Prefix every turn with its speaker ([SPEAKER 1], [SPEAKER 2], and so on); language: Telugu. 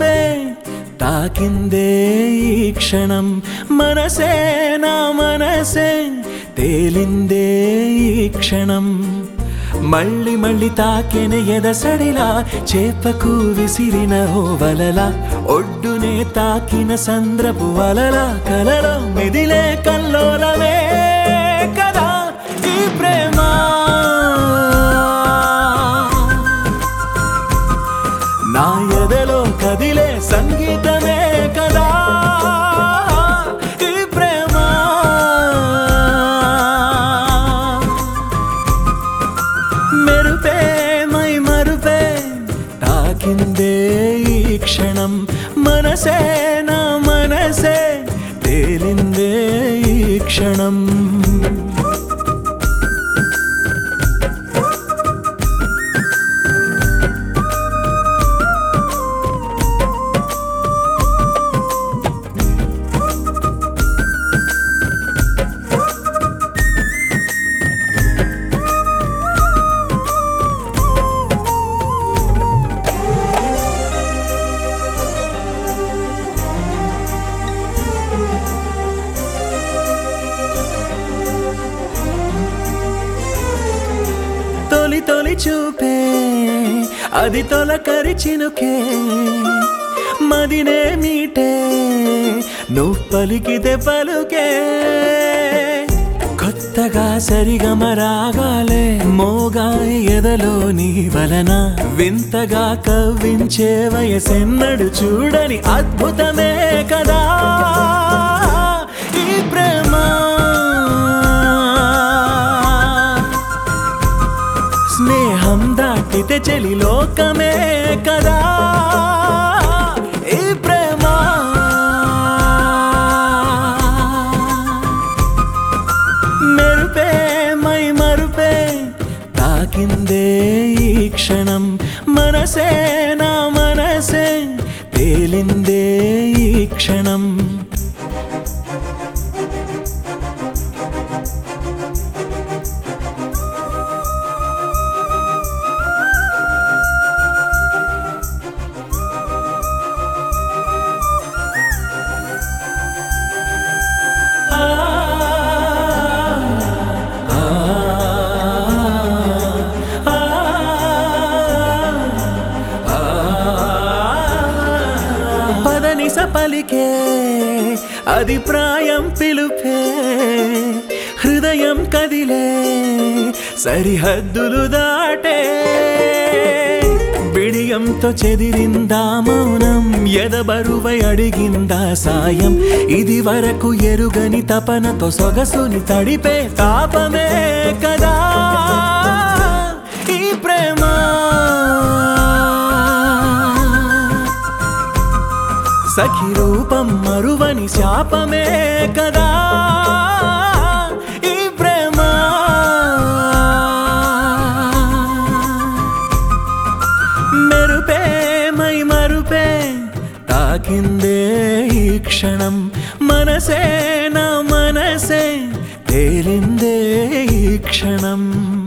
[SPEAKER 1] మరుపే తాకిందే ఈ క్షణం మనసే నా మనసే తేలిందే ఈ క్షణం మళ్ళీ మళ్ళీ తాకెన ఎదసడిలా చేపకు విసిరిన ఓ వలలా ఒడ్డునే తాకిన సంద్రపు వలలా కలలో మెదిలే కల్లోలమే కదా ఈ ప్రేమ నా ఎదలో కదిలే సంగీతమే కదా ఈ ప్రేమ మెరుపే మై మరుపే తాకిందే ఈ క్షణం మనసే నా మనసే తేలిందే ఈ క్షణం తొలి తొలి చూపే అది తొలకరి చినుకే మదినే మీటే నువ్వు పలికితే పలుకే కొత్తగా సరిగమ రాగాలే మోగాయి ఎదలో నీ వలన వింతగా కవ్వించే వయసెన్నడు చూడని అద్భుతమే కదా ఈ ప్రేమ స్నేహం దాటితే చెలి లోకమే కదా ఈ ప్రేమ మెరుపే మై మరుపే తాకిందే ఈ క్షణం మనసే నా మనసే తేలిందే ఈ క్షణం పదనిస పలికే అది ప్రాయం పిలుపే హృదయం కదిలే సరిహద్దులు దాటే బిడియంతో చెదిరిందా మౌనం ఎదబరువై అడిగిందా సాయం ఇది వరకు ఎరుగని తపనతో సొగసుని తడిపే తాపమే కదా ఈ ప్రేమ సఖి రూపం మరువని శాపమే కదా ఈ ప్రేమ మెరుపే మై మరుపే తాకిందే ఈ క్షణం మనసే నా మనసే తేలిందే ఈ క్షణం